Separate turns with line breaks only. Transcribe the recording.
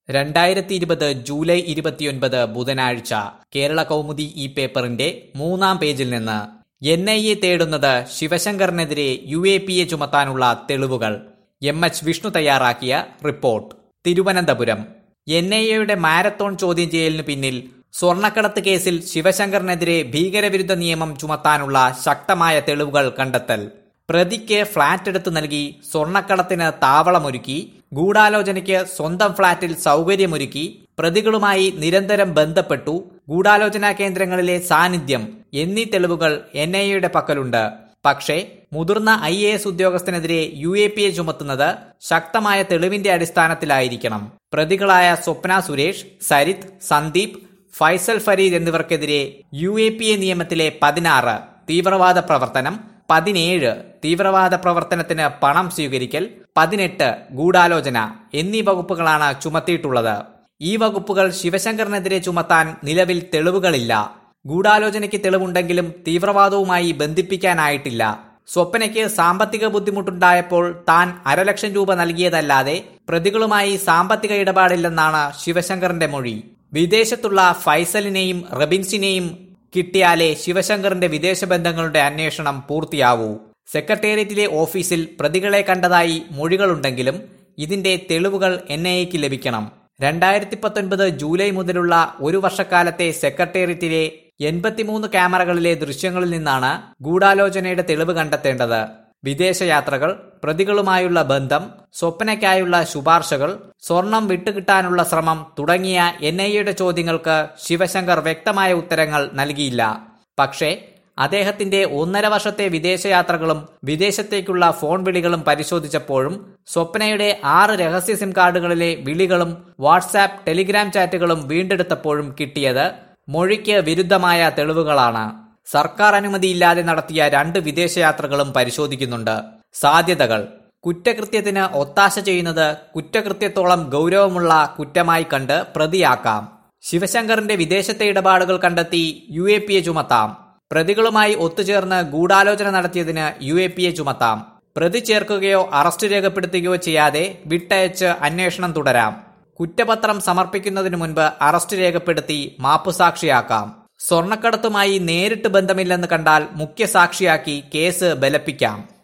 രണ്ടായിരത്തി ഇരുപത് ജൂലൈ ഇരുപത്തിയൊൻപത് ബുധനാഴ്ച കേരള കൗമുദി ഈ പേപ്പറിന്റെ മൂന്നാം പേജിൽ നിന്ന് എൻ ഐ എ തേടുന്നത് ശിവശങ്കറിനെതിരെ യു എ പി എ ചുമത്താനുള്ള തെളിവുകൾ എം എച്ച് വിഷ്ണു തയ്യാറാക്കിയ റിപ്പോർട്ട് തിരുവനന്തപുരം എൻ ഐ എയുടെ മാരത്തോൺ ചോദ്യം ചെയ്യലിനു പിന്നിൽ സ്വർണ്ണക്കടത്ത് കേസിൽ ശിവശങ്കറിനെതിരെ ഭീകരവിരുദ്ധ നിയമം ചുമത്താനുള്ള ശക്തമായ തെളിവുകൾ കണ്ടെത്തൽ പ്രതിക്ക് ഫ്ളാറ്റ് എടുത്തു നൽകി സ്വർണ്ണക്കടത്തിന് താവളമൊരുക്കി ഗൂഢാലോചനയ്ക്ക് സ്വന്തം ഫ്ളാറ്റിൽ സൗകര്യമൊരുക്കി പ്രതികളുമായി നിരന്തരം ബന്ധപ്പെട്ടു ഗൂഢാലോചനാ കേന്ദ്രങ്ങളിലെ സാന്നിധ്യം എന്നീ തെളിവുകൾ എൻ ഐ എയുടെ പക്കലുണ്ട് പക്ഷേ മുതിർന്ന ഐ എ എസ് ഉദ്യോഗസ്ഥനെതിരെ യു എ പി എ ചുമത്തുന്നത് ശക്തമായ തെളിവിന്റെ അടിസ്ഥാനത്തിലായിരിക്കണം പ്രതികളായ സ്വപ്ന സുരേഷ് സരിത് സന്ദീപ് ഫൈസൽ ഫരീദ് എന്നിവർക്കെതിരെ യു എ പി എ നിയമത്തിലെ പതിനാറ് തീവ്രവാദ പ്രവർത്തനം പതിനേഴ് തീവ്രവാദ പ്രവർത്തനത്തിന് പണം സ്വീകരിക്കൽ പതിനെട്ട് ഗൂഢാലോചന എന്നീ വകുപ്പുകളാണ് ചുമത്തിയിട്ടുള്ളത് ഈ വകുപ്പുകൾ ശിവശങ്കറിനെതിരെ ചുമത്താൻ നിലവിൽ തെളിവുകളില്ല ഗൂഢാലോചനയ്ക്ക് തെളിവുണ്ടെങ്കിലും തീവ്രവാദവുമായി ബന്ധിപ്പിക്കാനായിട്ടില്ല സ്വപ്നയ്ക്ക് സാമ്പത്തിക ബുദ്ധിമുട്ടുണ്ടായപ്പോൾ താൻ അരലക്ഷം രൂപ നൽകിയതല്ലാതെ പ്രതികളുമായി സാമ്പത്തിക ഇടപാടില്ലെന്നാണ് ശിവശങ്കറിന്റെ മൊഴി വിദേശത്തുള്ള ഫൈസലിനെയും റബിൻസിനെയും കിട്ടിയാലേ ശിവശങ്കറിന്റെ വിദേശ ബന്ധങ്ങളുടെ അന്വേഷണം പൂർത്തിയാവൂ സെക്രട്ടേറിയറ്റിലെ ഓഫീസിൽ പ്രതികളെ കണ്ടതായി മൊഴികളുണ്ടെങ്കിലും ഇതിന്റെ തെളിവുകൾ എൻ ഐ എക്ക് ലഭിക്കണം രണ്ടായിരത്തി പത്തൊൻപത് ജൂലൈ മുതലുള്ള ഒരു വർഷക്കാലത്തെ സെക്രട്ടേറിയറ്റിലെ എൺപത്തിമൂന്ന് ക്യാമറകളിലെ ദൃശ്യങ്ങളിൽ നിന്നാണ് ഗൂഢാലോചനയുടെ തെളിവ് കണ്ടെത്തേണ്ടത് വിദേശയാത്രകൾ പ്രതികളുമായുള്ള ബന്ധം സ്വപ്നയ്ക്കായുള്ള ശുപാർശകൾ സ്വർണം വിട്ടുകിട്ടാനുള്ള ശ്രമം തുടങ്ങിയ എൻ ഐ എയുടെ ചോദ്യങ്ങൾക്ക് ശിവശങ്കർ വ്യക്തമായ ഉത്തരങ്ങൾ നൽകിയില്ല പക്ഷേ അദ്ദേഹത്തിന്റെ ഒന്നര വർഷത്തെ വിദേശയാത്രകളും വിദേശത്തേക്കുള്ള ഫോൺ വിളികളും പരിശോധിച്ചപ്പോഴും സ്വപ്നയുടെ ആറ് രഹസ്യ സിം കാർഡുകളിലെ വിളികളും വാട്സാപ്പ് ടെലിഗ്രാം ചാറ്റുകളും വീണ്ടെടുത്തപ്പോഴും കിട്ടിയത് മൊഴിക്ക് വിരുദ്ധമായ തെളിവുകളാണ് സർക്കാർ അനുമതിയില്ലാതെ നടത്തിയ രണ്ട് വിദേശയാത്രകളും പരിശോധിക്കുന്നുണ്ട് സാധ്യതകൾ കുറ്റകൃത്യത്തിന് ഒത്താശ ചെയ്യുന്നത് കുറ്റകൃത്യത്തോളം ഗൗരവമുള്ള കുറ്റമായി കണ്ട് പ്രതിയാക്കാം ശിവശങ്കറിന്റെ വിദേശത്തെ ഇടപാടുകൾ കണ്ടെത്തി യു എ പി എ ചുമത്താം പ്രതികളുമായി ഒത്തുചേർന്ന് ഗൂഢാലോചന നടത്തിയതിന് യു എ പി എ ചുമത്താം പ്രതി ചേർക്കുകയോ അറസ്റ്റ് രേഖപ്പെടുത്തുകയോ ചെയ്യാതെ വിട്ടയച്ച് അന്വേഷണം തുടരാം കുറ്റപത്രം സമർപ്പിക്കുന്നതിനു മുൻപ് അറസ്റ്റ് രേഖപ്പെടുത്തി മാപ്പുസാക്ഷിയാക്കാം സ്വർണ്ണക്കടത്തുമായി നേരിട്ട് ബന്ധമില്ലെന്ന് കണ്ടാൽ മുഖ്യസാക്ഷിയാക്കി കേസ് ബലപ്പിക്കാം